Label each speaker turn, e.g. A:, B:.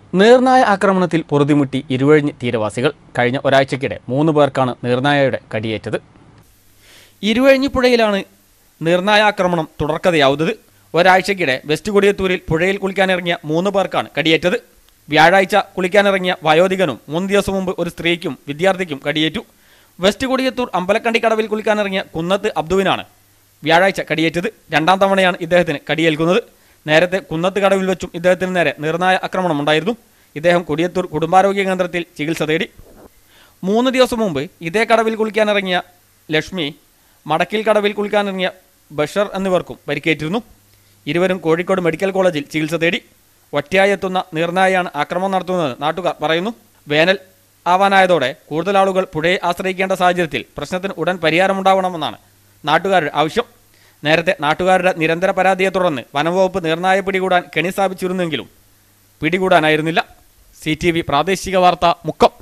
A: നീർനായ ആക്രമണത്തിൽ പൊറുതിമുട്ടി ഇരുവഴിഞ്ഞ് തീരവാസികൾ കഴിഞ്ഞ ഒരാഴ്ചക്കിടെ മൂന്ന് പേർക്കാണ് നീർനായയുടെ കടിയേറ്റത് ഇരുവഴിഞ്ഞി പുഴയിലാണ് നീർനായ ആക്രമണം തുടർക്കഥയാവുന്നത് ഒരാഴ്ചക്കിടെ വെസ്റ്റ് കൊടിയത്തൂരിൽ പുഴയിൽ കുളിക്കാനിറങ്ങിയ മൂന്ന് പേർക്കാണ് കടിയേറ്റത് വ്യാഴാഴ്ച കുളിക്കാനിറങ്ങിയ വയോധികനും മൂന്ന് ദിവസം മുമ്പ് ഒരു സ്ത്രീക്കും വിദ്യാർത്ഥിക്കും കടിയേറ്റു വെസ്റ്റ് കൊടിയത്തൂർ അമ്പലക്കണ്ടി കടവിൽ കുളിക്കാനിറങ്ങിയ കുന്നത്ത് അബ്ദുവിനാണ് വ്യാഴാഴ്ച കടിയേറ്റത് രണ്ടാം തവണയാണ് ഇദ്ദേഹത്തിന് കടിയേൽക്കുന്നത് നേരത്തെ കുന്നത്ത് കടവിൽ വെച്ചും ഇദ്ദേഹത്തിന് നേരെ നിർണായ ആക്രമണം ഉണ്ടായിരുന്നു ഇദ്ദേഹം കൊടിയത്തൂർ കുടുംബാരോഗ്യ കേന്ദ്രത്തിൽ ചികിത്സ തേടി മൂന്ന് ദിവസം മുമ്പ് ഇതേ കടവിൽ കുളിക്കാനിറങ്ങിയ ലക്ഷ്മി മടക്കിൽ കടവിൽ കുളിക്കാനിറങ്ങിയ ബഷർ എന്നിവർക്കും പരിക്കേറ്റിരുന്നു ഇരുവരും കോഴിക്കോട് മെഡിക്കൽ കോളേജിൽ ചികിത്സ തേടി ഒറ്റയായി എത്തുന്ന നീർനായാണ് ആക്രമണം നടത്തുന്നതെന്ന് നാട്ടുകാർ പറയുന്നു വേനൽ ആവാനായതോടെ കൂടുതൽ ആളുകൾ പുഴയെ ആശ്രയിക്കേണ്ട സാഹചര്യത്തിൽ പ്രശ്നത്തിന് ഉടൻ പരിഹാരമുണ്ടാവണമെന്നാണ് നാട്ടുകാരുടെ ആവശ്യം നേരത്തെ നാട്ടുകാരുടെ നിരന്തര പരാതിയെ തുടർന്ന് വനംവകുപ്പ് നീർനായ പിടികൂടാൻ കെണി സ്ഥാപിച്ചിരുന്നെങ്കിലും പിടികൂടാനായിരുന്നില്ല സി പ്രാദേശിക വാർത്ത മുക്കം